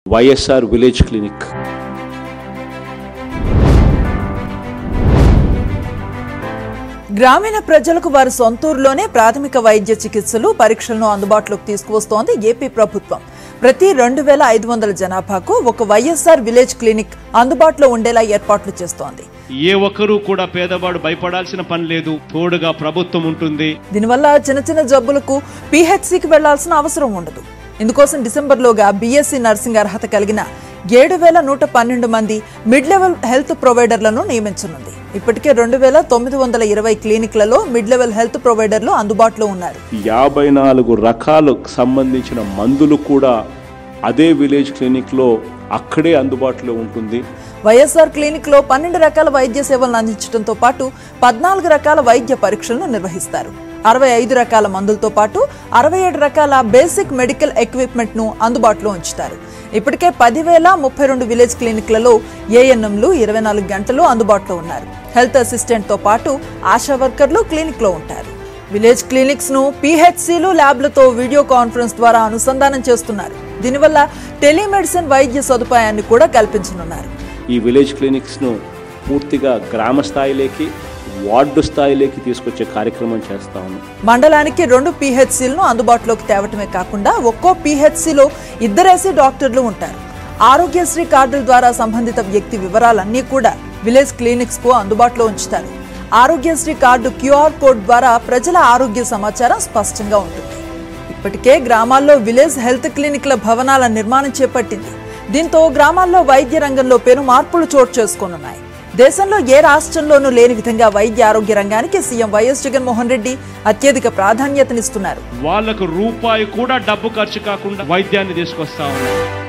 YSR village clinic గ్రామీణ ప్రజలకు వారి సొంతూరులోనే ప్రాథమిక వైద్య చికిత్సలు పరీక్షలను అందుబాటులోకి తీసుకువస్తోంది ఏపీ ప్రభుత్వం ప్రతి రెండు వేల ఐదు వందల జనాభాకు ఒక వైఎస్ఆర్ విలేజ్ క్లినిక్ అందుబాటులో ఉండేలా ఏర్పాట్లు చేస్తోంది ఏ ఒక్కరూ కూడా పేదవాడు భయపడాల్సిన పని లేదు తోడుగా ప్రభుత్వం ఉంటుంది దీనివల్ల చిన్న చిన్న జబ్బులకు పీహెచ్సికి వెళ్లాల్సిన అవసరం ఉండదు ఇందుకోసం డిసెంబర్లోగా బీఎస్సీ నర్సింగ్ అర్హత కలిగిన ఏడు వేల నూట పన్నెండు మంది మిడ్ లెవెల్ హెల్త్ ప్రొవైడర్లను నియమించనుంది ఇప్పటికే రెండు వేల తొమ్మిది వందల ఇరవై క్లినిక్లలో మిడ్ లెవెల్ హెల్త్ ప్రొవైడర్లు అందుబాటులో ఉన్నారు యాభై నాలుగు రకాలకు సంబంధించిన మందులు కూడా అదే విలేజ్ క్లినిక్లో అక్కడే అందుబాటులో ఉంటుంది వైఎస్ఆర్ క్లినిక్ లో పన్నెండు రకాల వైద్య సేవలను అందించడంతో పాటు పద్నాలుగు రకాల వైద్య పరీక్షలను నిర్వహిస్తారు అరవై ఐదు రకాల మందులతో పాటు అరవై ఏడు రకాల బేసిక్ మెడికల్ ఎక్విప్మెంట్ ను అందుబాటులో ఉంచుతారు ఇప్పటికే పదివేల ముప్పై రెండు విలేజ్ క్లినిక్లలో ఏఎన్ఎంలు ఇరవై నాలుగు గంటలు అందుబాటులో ఉన్నారు హెల్త్ అసిస్టెంట్ తో పాటు ఆశా వర్కర్లు క్లినిక్ లో ఉంటారు విలేజ్ క్లినిక్స్ ను పిహెచ్సిలు ల్యాబ్లతో వీడియో కాన్ఫరెన్స్ ద్వారా అనుసంధానం చేస్తున్నారు దీనివల్ల టెలిమెడిసిన్ వైద్య సదుపాయాన్ని కూడా కల్పించనున్నారు ఈ విలేజ్ క్లినిక్స్ను పూర్తిగా గ్రామ స్థాయిలోకి వార్డు స్థాయిలోకి తీసుకొచ్చే కార్యక్రమం చేస్తా ఉన్నాం మండలానికి రెండు పీహెచ్సీలను అందుబాటులోకి తేవటమే కాకుండా ఒక్కో పీహెచ్సీలో ఇద్దరేసి డాక్టర్లు ఉంటారు ఆరోగ్యశ్రీ కార్డుల ద్వారా సంబంధిత వ్యక్తి వివరాలన్నీ కూడా విలేజ్ క్లినిక్స్ కు అందుబాటులో ఉంచుతారు ఆరోగ్యశ్రీ కార్డు క్యూఆర్ కోడ్ ద్వారా ప్రజల ఆరోగ్య సమాచారం స్పష్టంగా ఉంటుంది ఇప్పటికే గ్రామాల్లో విలేజ్ హెల్త్ క్లినిక్ల భవనాల నిర్మాణం చేపట్టింది దీంతో గ్రామాల్లో వైద్య రంగంలో పెను మార్పులు చోటు చేసుకోనున్నాయి దేశంలో ఏ రాష్ట్రంలోనూ లేని విధంగా వైద్య ఆరోగ్య రంగానికి సీఎం వైఎస్ జగన్మోహన్ రెడ్డి అత్యధిక ప్రాధాన్యతనిస్తున్నారు వాళ్లకు రూపాయి కూడా డబ్బు ఖర్చు కాకుండా వైద్యాన్ని తీసుకొస్తా ఉన్నారు